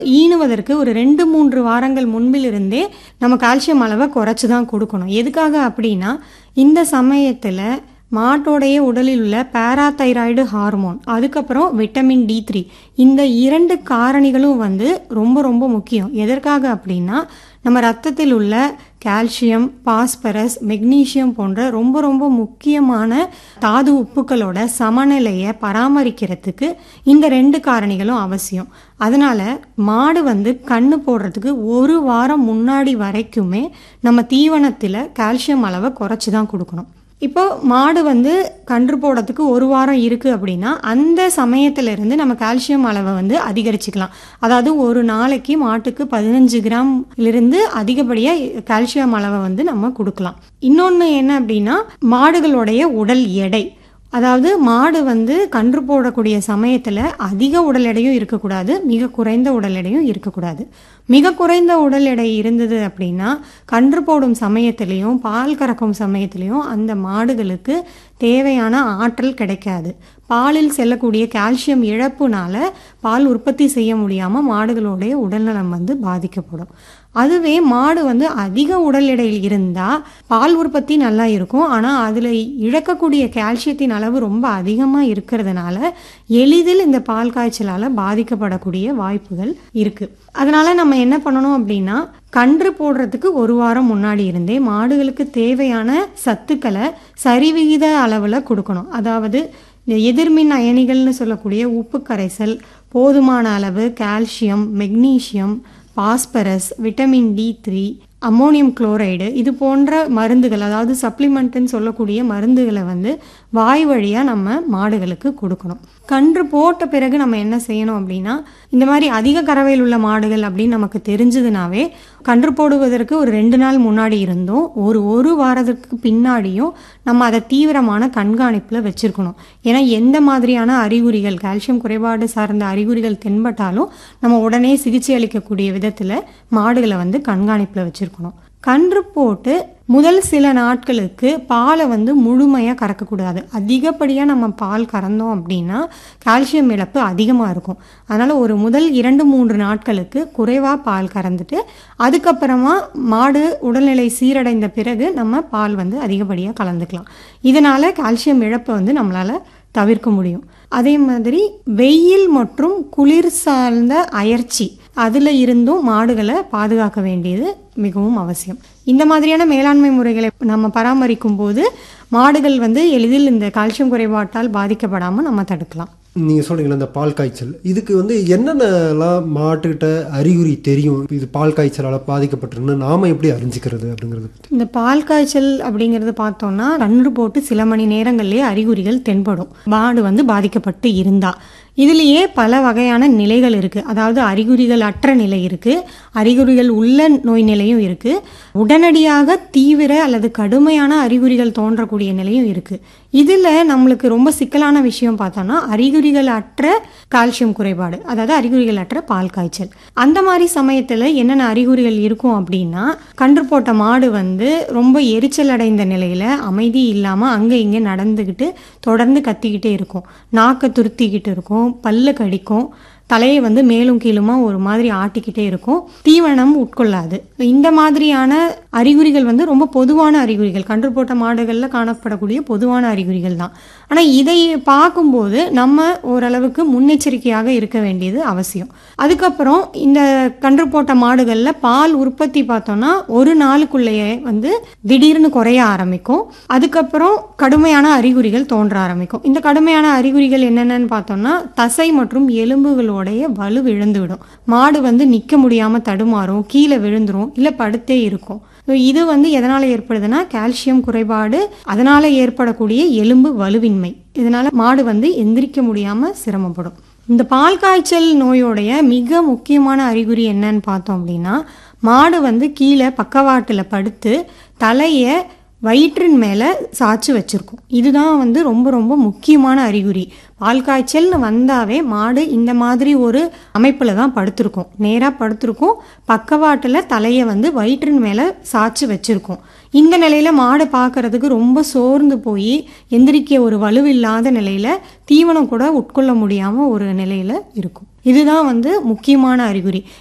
ஈனுவதற்கு ஒரு ரெண்டு மூன்று வாரங்கள் முன்பிலிருந்தே நம்ம கால்சியம் அளவை குறைச்சி தான் கொடுக்கணும் எதுக்காக அப்படின்னா இந்த சமயத்தில் மாட்டோடைய உடலில் உள்ள பேராதைராய்டு ஹார்மோன் அதுக்கப்புறம் விட்டமின் டி த்ரீ இந்த இரண்டு காரணிகளும் வந்து ரொம்ப ரொம்ப முக்கியம் எதற்காக அப்படின்னா நம்ம ரத்தத்தில் உள்ள கால்சியம் பாஸ்பரஸ் மெக்னீசியம் போன்ற ரொம்ப ரொம்ப முக்கியமான தாது உப்புக்களோட சமநிலையை பராமரிக்கிறதுக்கு இந்த ரெண்டு காரணிகளும் அவசியம் அதனால மாடு வந்து கண்ணு போடுறதுக்கு ஒரு வாரம் முன்னாடி வரைக்குமே நம்ம தீவனத்தில் கால்சியம் அளவை குறைச்சி தான் கொடுக்கணும் இப்போ மாடு வந்து கன்று போடுறதுக்கு ஒரு வாரம் இருக்குது அப்படின்னா அந்த சமயத்திலிருந்து நம்ம கால்சியம் அளவை வந்து அதிகரிச்சுக்கலாம் அதாவது ஒரு நாளைக்கு மாட்டுக்கு பதினஞ்சு கிராம்லேருந்து அதிகப்படியாக கால்சியம் அளவை வந்து நம்ம கொடுக்கலாம் இன்னொன்று என்ன அப்படின்னா மாடுகளுடைய உடல் எடை அதாவது மாடு வந்து கன்று போடக்கூடிய சமயத்தில் அதிக உடல் எடையும் இருக்கக்கூடாது மிக குறைந்த உடல் எடையும் இருக்கக்கூடாது மிக குறைந்த உடல் எடை இருந்தது அப்படின்னா கன்று போடும் சமயத்திலையும் பால் கறக்கும் சமயத்திலையும் அந்த மாடுகளுக்கு தேவையான ஆற்றல் கிடைக்காது பாலில் செல்லக்கூடிய கால்சியம் இழப்புனால பால் உற்பத்தி செய்ய முடியாமல் மாடுகளுடைய உடல்நலம் வந்து பாதிக்கப்படும் அதுவே மாடு வந்து அதிக உடல் எடையில் இருந்தால் பால் உற்பத்தி நல்லா இருக்கும் ஆனால் அதில் இழக்கக்கூடிய கால்சியத்தின் அளவு ரொம்ப அதிகமாக இருக்கிறதுனால எளிதில் இந்த பால் காய்ச்சலால் பாதிக்கப்படக்கூடிய வாய்ப்புகள் இருக்குது அதனால் நம்ம என்ன பண்ணணும் அப்படின்னா கன்று போடுறதுக்கு ஒரு வாரம் முன்னாடி இருந்தே மாடுகளுக்கு தேவையான சத்துக்களை சரிவிகித அளவில் கொடுக்கணும் அதாவது இந்த எதிர்மின் அயனிகள்னு சொல்லக்கூடிய உப்பு கரைசல் போதுமான அளவு calcium magnesium phosphorus vitamin D three ammonium chloride இது போன்ற மருந்துகள் அதாவது சப்ளிமெண்ட்டுன்னு சொல்லக்கூடிய மருந்துகளை வந்து வாய் வழியாக நம்ம மாடுகளுக்கு கொடுக்கணும் கன்று போட்ட பிறகு நம்ம என்ன செய்யணும் அப்படின்னா இந்த மாதிரி அதிக கறவையில் உள்ள மாடுகள் அப்படின்னு நமக்கு தெரிஞ்சதுனாவே கன்று போடுவதற்கு ஒரு ரெண்டு நாள் முன்னாடி இருந்தும் ஒரு ஒரு வாரத்துக்கு பின்னாடியும் நம்ம அதை தீவிரமான கண்காணிப்பில் வச்சுருக்கணும் ஏன்னா எந்த மாதிரியான அறிகுறிகள் கால்சியம் குறைபாடு சார்ந்த அறிகுறிகள் தென்பட்டாலும் நம்ம உடனே சிகிச்சை அளிக்கக்கூடிய விதத்தில் மாடுகளை வந்து கண்காணிப்பில் வச்சுருக்கணும் கன்று போட்டு முதல் சில நாட்களுக்கு பாலை வந்து முழுமையாக கறக்கக்கூடாது அதிகப்படியாக நம்ம பால் கறந்தோம் அப்படின்னா கால்சியம் இழப்பு அதிகமாக இருக்கும் அதனால் ஒரு முதல் இரண்டு மூன்று நாட்களுக்கு குறைவாக பால் கறந்துட்டு அதுக்கப்புறமா மாடு உடல்நிலை சீரடைந்த பிறகு நம்ம பால் வந்து அதிகப்படியாக கலந்துக்கலாம் இதனால் கால்சியம் இழப்பை வந்து நம்மளால் தவிர்க்க முடியும் அதே மாதிரி வெயில் மற்றும் குளிர் சார்ந்த அயற்சி அதில் இருந்தும் மாடுகளை பாதுகாக்க வேண்டியது மிகவும் அவசியம் இந்த மாதிரியான மேலாண்மை முறைகளை நம்ம பராமரிக்கும் போது மாடுகள் வந்து எளிதில் இந்த கால்சியம் குறைபாட்டால் பாதிக்கப்படாமல் நம்ம தடுக்கலாம் நீங்கள் சொல்கிறீங்களா இந்த பால் காய்ச்சல் இதுக்கு வந்து என்னென்னலாம் மாட்டுக்கிட்ட அறிகுறி தெரியும் இது பால் காய்ச்சலால் பாதிக்கப்பட்டிருக்குன்னு நாம எப்படி அறிஞ்சிக்கிறது அப்படிங்கிறது பற்றி இந்த பால் காய்ச்சல் அப்படிங்கிறது பார்த்தோம்னா கன்று போட்டு சில மணி நேரங்கள்லேயே அறிகுறிகள் தென்படும் மாடு வந்து பாதிக்கப்பட்டு இருந்தா இதுலேயே பல வகையான நிலைகள் இருக்குது அதாவது அறிகுறிகள் அற்ற நிலை இருக்குது அறிகுறிகள் உள்ள நோய் நிலையும் இருக்குது உடனடியாக தீவிர அல்லது கடுமையான அறிகுறிகள் தோன்றக்கூடிய நிலையும் இருக்குது இதில் நம்மளுக்கு ரொம்ப சிக்கலான விஷயம் பார்த்தோம்னா அறிகுறிகள் அற்ற கால்சியம் குறைபாடு அதாவது அறிகுறிகள் அற்ற பால் காய்ச்சல் அந்த மாதிரி சமயத்தில் என்னென்ன அறிகுறிகள் இருக்கும் அப்படின்னா கன்று போட்ட மாடு வந்து ரொம்ப எரிச்சல் அடைந்த நிலையில் அமைதி இல்லாமல் அங்கே இங்கே நடந்துக்கிட்டு தொடர்ந்து கத்திக்கிட்டே இருக்கும் நாக்கை துருத்திக்கிட்டு இருக்கும் பல்ல கடிக்கும் தலையை வந்து மேலும் கீழுமா ஒரு மாதிரி ஆட்டிக்கிட்டே இருக்கும் தீவனம் உட்கொள்ளாது இந்த மாதிரியான அறிகுறிகள் வந்து ரொம்ப பொதுவான அறிகுறிகள் கன்று போட்ட மாடுகளில் காணப்படக்கூடிய பொதுவான அறிகுறிகள் தான் ஆனால் இதை பார்க்கும்போது நம்ம ஓரளவுக்கு முன்னெச்சரிக்கையாக இருக்க வேண்டியது அவசியம் அதுக்கப்புறம் இந்த கன்று போட்ட மாடுகளில் பால் உற்பத்தி பார்த்தோம்னா ஒரு நாளுக்குள்ளேயே வந்து திடீர்னு குறைய ஆரம்பிக்கும் அதுக்கப்புறம் கடுமையான அறிகுறிகள் தோன்ற ஆரம்பிக்கும் இந்த கடுமையான அறிகுறிகள் என்னென்னு பார்த்தோம்னா தசை மற்றும் எலும்புகளோட உடைய வலு விழுந்துவிடும் மாடு வந்து நிற்க முடியாமல் தடுமாறும் கீழே விழுந்துரும் இல்லை படுத்தே இருக்கும் இது வந்து எதனால் ஏற்படுதுன்னா கால்சியம் குறைபாடு அதனால் ஏற்படக்கூடிய எலும்பு வலுவின்மை இதனால் மாடு வந்து எந்திரிக்க முடியாமல் சிரமப்படும் இந்த பால் காய்ச்சல் நோயோடைய மிக முக்கியமான அறிகுறி என்னன்னு பார்த்தோம் அப்படின்னா மாடு வந்து கீழே பக்கவாட்டில் படுத்து தலையை வயிற்றின் மேலே சாய்ச்சி வச்சுருக்கும் இதுதான் வந்து ரொம்ப ரொம்ப முக்கியமான அறிகுறி பால் காய்ச்சல்னு வந்தாவே மாடு இந்த மாதிரி ஒரு அமைப்பில் தான் படுத்திருக்கும் நேராக படுத்திருக்கும் பக்கவாட்டில் தலையை வந்து வயிற்றின் மேலே சாய்ச்சி வச்சுருக்கும் இந்த நிலையில் மாடு பார்க்கறதுக்கு ரொம்ப சோர்ந்து போய் எந்திரிக்க ஒரு வலுவில்லாத நிலையில் தீவனம் கூட உட்கொள்ள முடியாமல் ஒரு நிலையில் இருக்கும் இதுதான் வந்து முக்கியமான அறிகுறி